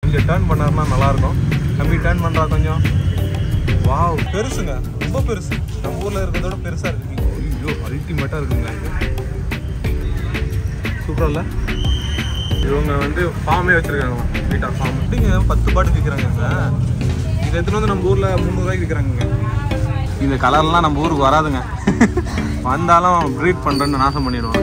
கொஞ்சம் டேர்ன் பண்ணாருன்னா நல்லாயிருக்கும் தம்பி டேர்ன் பண்ணுறா கொஞ்சம் வாவ் பெருசுங்க ரொம்ப பெருசு நம்ம ஊரில் இருக்கிறதோட பெருசாக இருக்குங்க ஐயோ அல்டிமேட்டாக இருக்குங்க இது சூப்பராக இல்லை இவங்க வந்து ஃபார்மே வச்சுருக்காங்க வீட்டா ஃபார்ம் எப்படிங்க பத்து பாட்டு விற்கிறாங்க இதை எடுத்துகிட்டு வந்து நம்ம ஊரில் முந்நூறுவாய்க்கு விற்கிறாங்க இந்த கலர்லாம் நம்ம ஊருக்கு வராதுங்க வந்தாலும் ப்ரீட் பண்ணுறேன்னு நாசம் பண்ணிடுவாங்க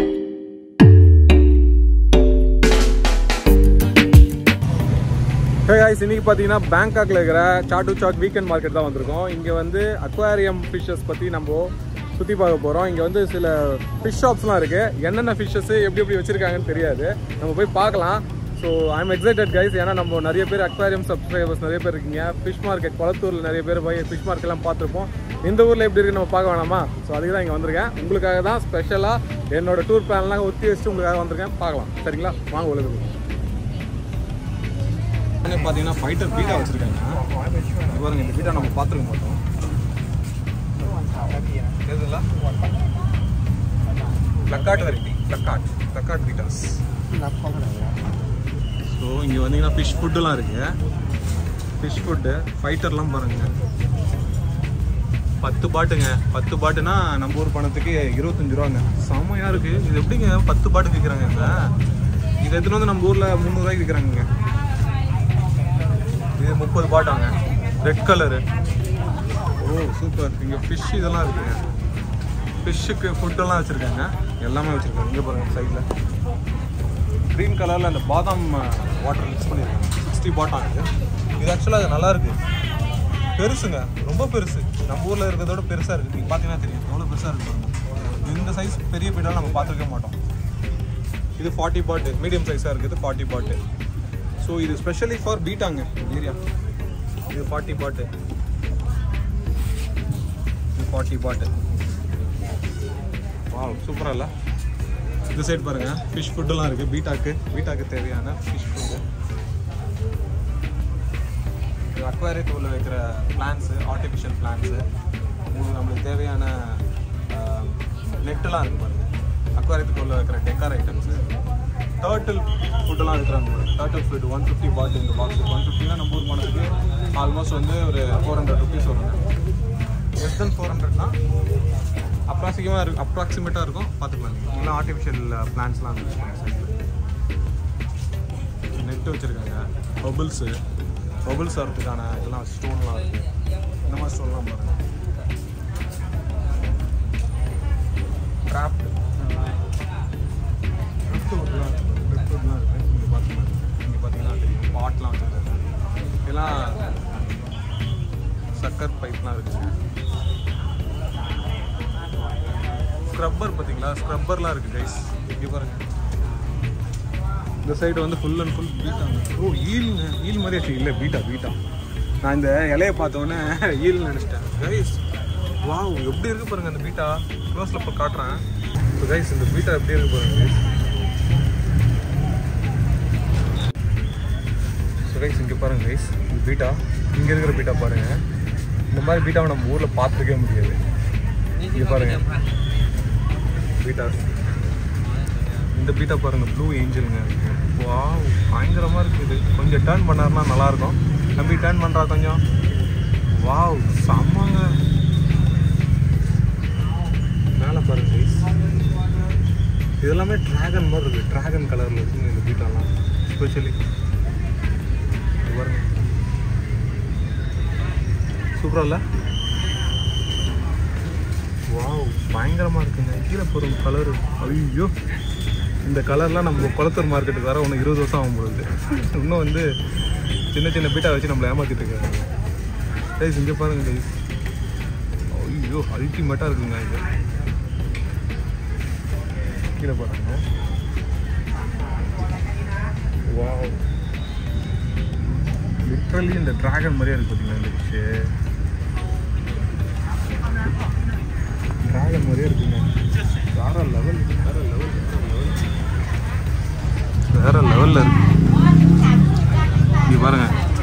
ஹே guys இன்னைக்கு பார்த்தீங்கன்னா பேங்காக்ல இருக்கிற சாட்டு சாக் வீக்கெண்ட் மார்க்கெட் தான் வந்திருக்கோம் இங்கே வந்து அக்வாரியம் ஃபிஷ்ஷஸ் பற்றி நம்ம சுற்றி பார்க்க போகிறோம் இங்கே வந்து சில ஃபிஷ் ஷாப்ஸ்லாம் இருக்குது என்னென்ன ஃபிஷ்ஷஸ் எப்படி எப்படி வச்சுருக்காங்கன்னு தெரியாது நம்ம போய் பார்க்கலாம் ஸோ ஐம் எக்ஸைட்டட் கைஸ் ஏன்னா நம்ம நிறைய பேர் அக்வாரியம் சப்ஸ்கிரைபர்ஸ் நிறைய பேர் இருக்கீங்க ஃபிஷ் மார்க்கெட் குளத்தூரில் நிறைய பேர் போய் ஃபிஷ் மார்க்கெட்லாம் பார்த்துருப்போம் இந்த ஊரில் எப்படி இருக்குன்னு நம்ம பார்க்க வேணாமா ஸோ அதுக்கு தான் இங்கே வந்திருக்கேன் உங்களுக்காக தான் ஸ்பெஷலாக என்னோட டூர் பிளான்லாம் ஒத்தி வச்சுட்டு உங்களுக்காக வந்திருக்கேன் பார்க்கலாம் சரிங்களா வாங்க உலகம் பார்த்தீங்கன்னா ஃபைட்டர் பீட்டா வச்சிருக்காங்க பாருங்க இந்த பீட்டா நம்ம பார்த்துருக்க மாட்டோம் எதுல plakat variety plakat plakat bettas so இங்கே வந்தீங்கன்னா ஃபிஷ் ஃபுட்டுலாம் இருக்கு ஃபிஷ் ஃபுட்டு ஃபைட்டர்லாம் பாருங்க பத்து பாட்டுங்க பத்து பாட்டுனா நம்ம ஊர் பணத்துக்கு இருபத்தஞ்சு ரூபாங்க செம்மையாக இருக்கு இது எப்படிங்க பத்து பாட்டு விற்கிறாங்க இங்க இதை எடுத்துன்னு வந்து நம்ம ஊரில் முந்நூறுவாய்க்கு விற்கிறாங்க இது முப்பது பாட்டாங்க ரெட் கலரு ஓ சூப்பர் இங்கே ஃபிஷ் இதெல்லாம் இருக்குங்க ஃபிஷ்ஷுக்கு ஃபுட்டெல்லாம் வச்சுருக்காங்க எல்லாமே வச்சுருக்காங்க இங்கே பாருங்க சைடில் க்ரீன் கலரில் அந்த பாதாம் வாட்டர் மிக்ஸ் பண்ணியிருக்காங்க சிக்ஸ்டி பாட்டாங்க இது இது ஆக்சுவலாக அது நல்லா இருக்கு பெருசுங்க ரொம்ப பெருசு நம்ம ஊரில் இருக்கிறதோட பெருசாக இருக்குது நீங்கள் பார்த்தீங்கன்னா தெரியும் எவ்வளோ பெருசாக இருக்கு பாருங்க இந்த சைஸ் பெரிய பீடால் நம்ம பார்த்துருக்க மாட்டோம் இது ஃபார்ட்டி பாட்டு மீடியம் சைஸாக இருக்குது ஃபார்ட்டி பாட்டு ஸோ இது ஸ்பெஷலி ஃபார் பீட்டாங்க ஏரியா இது ஃபார்ட்டி பாட்டு இது ஃபார்ட்டி பாட்டு வா சூப்பராக இல்லை இந்த சைடு பாருங்க ஃபிஷ் ஃபுட்டெல்லாம் இருக்குது பீட்டாக்கு பீட்டாக்கு தேவையான ஃபிஷ் ஃபுட்டு இது அக்வாரியத்துக்குள்ள வைக்கிற பிளான்ஸு ஆர்டிஃபிஷியல் பிளான்ஸு உங்களுக்கு நம்மளுக்கு தேவையான நெட்டெல்லாம் இருக்குது பாருங்க அக்வாரியத்துக்குள்ள வைக்கிற டெக்கார் ஐட்டம்ஸு டர்ட்டில் ஃபுட்டெல்லாம் இருக்கிறாங்க turtle food one fifty baht இந்த பாக்ஸ் ஒன் ஃபிஃப்டினா நம்ம ஊர் போனதுக்கு ஆல்மோஸ்ட் வந்து ஒரு ஃபோர் ஹண்ட்ரட் ருபீஸ் வருங்க லெஸ் தென் ஃபோர் ஹண்ட்ரட்னா அப்ராக்சிமேட்டாக இருக்கும் அப்ராக்சிமேட்டாக இருக்கும் பார்த்துக்கலாம் இல்லை ஆர்டிஃபிஷியல் பிளான்ஸ்லாம் யூஸ் பண்ணி சைடில் நெட்டு வச்சுருக்காங்க பபுள்ஸு பபுள்ஸ் வரதுக்கான இதெல்லாம் ஸ்டோன்லாம் இருக்குது இந்த மாதிரி ஸ்டோன்லாம் பாருங்கள் கிராஃப்ட் ட்ரிப்வுட்லாம் ட்ரிப்வுட்லாம் இருக்குது இங்கே பார்த்துக்கலாம் இங்கே பார்த்தீங்கன்னா தெரியும் பாட்லாம் வச்சுருக்காங்க இதெல்லாம் சக்கர் பைப்லாம் இருக்குங்க ஸ்க்ரப்பர் பார்த்தீங்களா ஸ்க்ரப்பர்லாம் இருக்குது கைஸ் இங்கே பாருங்க இந்த சைடு வந்து ஃபுல் அண்ட் ஃபுல் பீட்டாங்க ஓ ஈலுங்க ஈல் மாதிரி ஆச்சு இல்லை பீட்டா பீட்டா நான் இந்த இலையை பார்த்தோன்னே ஈல் நினச்சிட்டேன் கைஸ் வாவ் எப்படி இருக்கு பாருங்க அந்த பீட்டா க்ளோஸில் இப்போ காட்டுறேன் இப்போ கைஸ் இந்த பீட்டா எப்படி இருக்கு பாருங்க guys. ஸோ கைஸ் இங்கே பாருங்க கைஸ் இந்த பீட்டா இங்கே இருக்கிற பீட்டா பாருங்க இந்த மாதிரி பீட்டாவை நம்ம ஊரில் பார்த்துருக்கவே முடியாது இங்கே பாருங்க பீட்டா இந்த பீட்டா பாருங்க ப்ளூ ஏஞ்சலுங்க வாவ் பயங்கரமாக இருக்குது கொஞ்சம் டேர்ன் பண்ணாருன்னா நல்லாயிருக்கும் தம்பி டேர்ன் பண்ணுறா கொஞ்சம் வாவ் செம்மங்க மேலே பாருங்க guys. இது எல்லாமே டிராகன் மாதிரி இருக்குது டிராகன் கலரில் இருக்குங்க இந்த பீட்டாலாம் ஸ்பெஷலி பாருங்க சூப்பரா இல்ல வாவ் பயங்கரமா இருக்குங்க கீழே போகிற கலரு ஐயோ இந்த கலர்லாம் நம்ம குளத்தூர் மார்க்கெட்டுக்கு வர ஒன்று இருபது வருஷம் ஆகும் பொழுது இன்னும் வந்து சின்ன சின்ன பீட்டா வச்சு நம்மளை ஏமாத்திட்டு இருக்காங்க கைஸ் இங்கே பாருங்க கைஸ் ஐயோ அல்டிமேட்டாக இருக்குங்க இது கீழே பாருங்க வாவ் லிட்ரலி இந்த டிராகன் மாதிரியே இருக்கு பார்த்தீங்களா இந்த ஃபிஷ்ஷு டிராகன் மாதிரியே இருக்குங்க வேற லெவல் வேற லெவல் வேற லெவலில் இருக்கு இது பாருங்க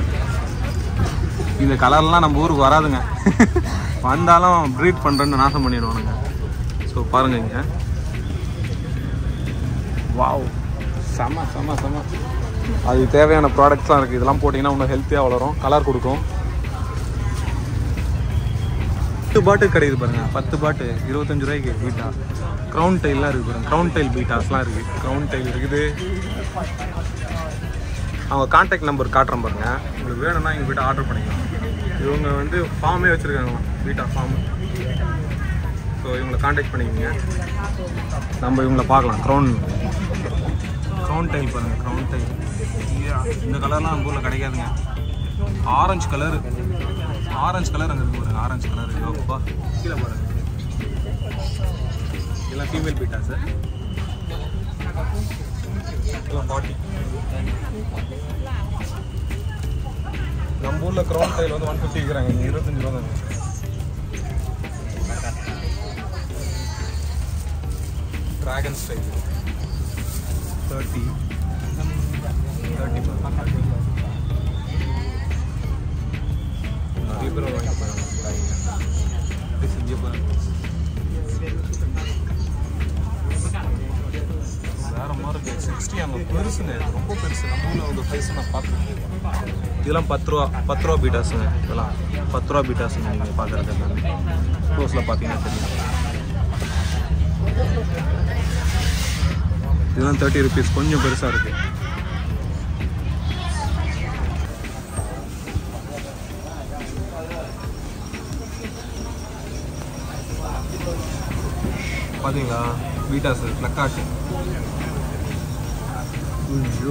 இந்த கலர்லாம் நம்ம ஊருக்கு வராதுங்க வந்தாலும் ப்ரீட் பண்ணுறேன்னு நாசம் பண்ணிடுவானுங்க ஸோ பாருங்க இங்கே வாவ் செம செம செம அதுக்கு தேவையான ப்ராடக்ட்ஸ்லாம் இருக்குது இதெல்லாம் போட்டிங்கன்னா இன்னும் ஹெல்த்தியாக வளரும் கலர் கொடுக்கும் பத்து பாட்டு கிடைக்குது பாருங்க பத்து பாட்டு இருபத்தஞ்சு ரூபாய்க்கு பீட்டா க்ரௌன் டைல்லாம் இருக்குது பாருங்க க்ரௌன் டைல் பீட்டாஸ்லாம் இருக்குது க்ரௌன் டைல் இருக்குது அவங்க கான்டாக்ட் நம்பர் காட்டுறேன் பாருங்க உங்களுக்கு வேணும்னா எங்கள் வீட்டை ஆர்டர் பண்ணிக்கலாம் இவங்க வந்து ஃபார்மே வச்சுருக்காங்க பீட்டா ஃபார்ம் ஸோ இவங்களை கான்டாக்ட் பண்ணிக்கோங்க நம்ம இவங்களை பார்க்கலாம் க்ரௌன் க்ரௌன் டைல் பாருங்கள் க்ரௌன் டைல் இந்த கலர்லாம் நம்ம ஊரில் கிடைக்காதுங்க ஆரஞ்சு கலர் ஆரஞ்சு கலர் அங்கே இருக்கு பாருங்க ஆரஞ்சு கலர் யோப்பா கீழே பாருங்க எல்லாம் ஃபீமேல் பீட்டா சார் எல்லாம் ஃபார்ட்டி நம்ம ஊரில் க்ரௌன் டைல் வந்து ஒன் ஃபிஃப்டி விற்கிறாங்க இங்கே இருபத்தஞ்சு ரூபா தாங்க ட்ராகன் ஸ்டைல் தேர்ட்டி தேர்ட்டி நிறைய பேர் வாங்கி போகிறாங்க இப்படி செஞ்சு பாருங்க வேற மாதிரி இருக்கு சிக்ஸ்டி அங்கே பெருசுங்க இது ரொம்ப பெருசு நம்ம ஊரில் ஒரு ப்ரைஸ் நான் பார்த்துருக்கேன் இதெல்லாம் பத்து ரூபா பத்து ரூபா பீட்டாஸுங்க இதெல்லாம் பத்து ரூபா பீட்டாஸுங்க நீங்கள் பார்க்குறது எல்லாமே க்ளோஸில் பார்த்தீங்கன்னா தெரியும் இதெல்லாம் தேர்ட்டி ருபீஸ் கொஞ்சம் பெருசாக இருக்குது பார்த்தீங்களா பீட்டாஸ் பிளக்காட்டு ஐயோ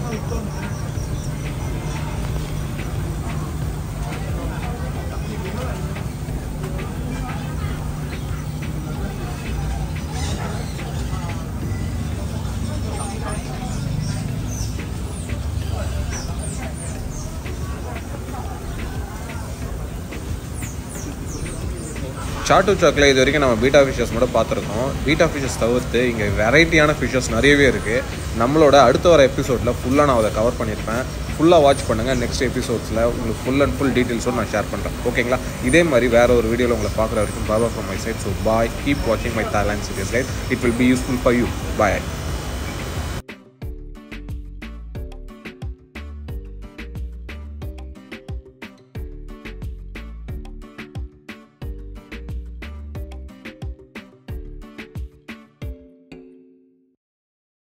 சாட்டு சாக்கில் இது வரைக்கும் நம்ம பீட்டா ஃபிஷஸ் மட்டும் பார்த்துருக்கோம் பீட்டா ஃபிஷஸ் தவிர்த்து இங்கே வெரைட்டியான ஃபிஷஸ் நிறையவே இருக்குது நம்மளோட அடுத்த வர எபிசோடில் ஃபுல்லாக நான் அதை கவர் பண்ணியிருப்பேன் ஃபுல்லாக வாட்ச் பண்ணுங்கள் நெக்ஸ்ட் எபிசோட்ஸில் உங்களுக்கு ஃபுல் அண்ட் ஃபுல் டீட்டெயில்ஸோடு நான் ஷேர் பண்ணுறேன் ஓகேங்களா இதே மாதிரி வேறு ஒரு வீடியோவில் உங்களை பார்க்குற வரைக்கும் பாபா from my side so bye keep வாட்சிங் my Thailand series guide it will be useful for you bye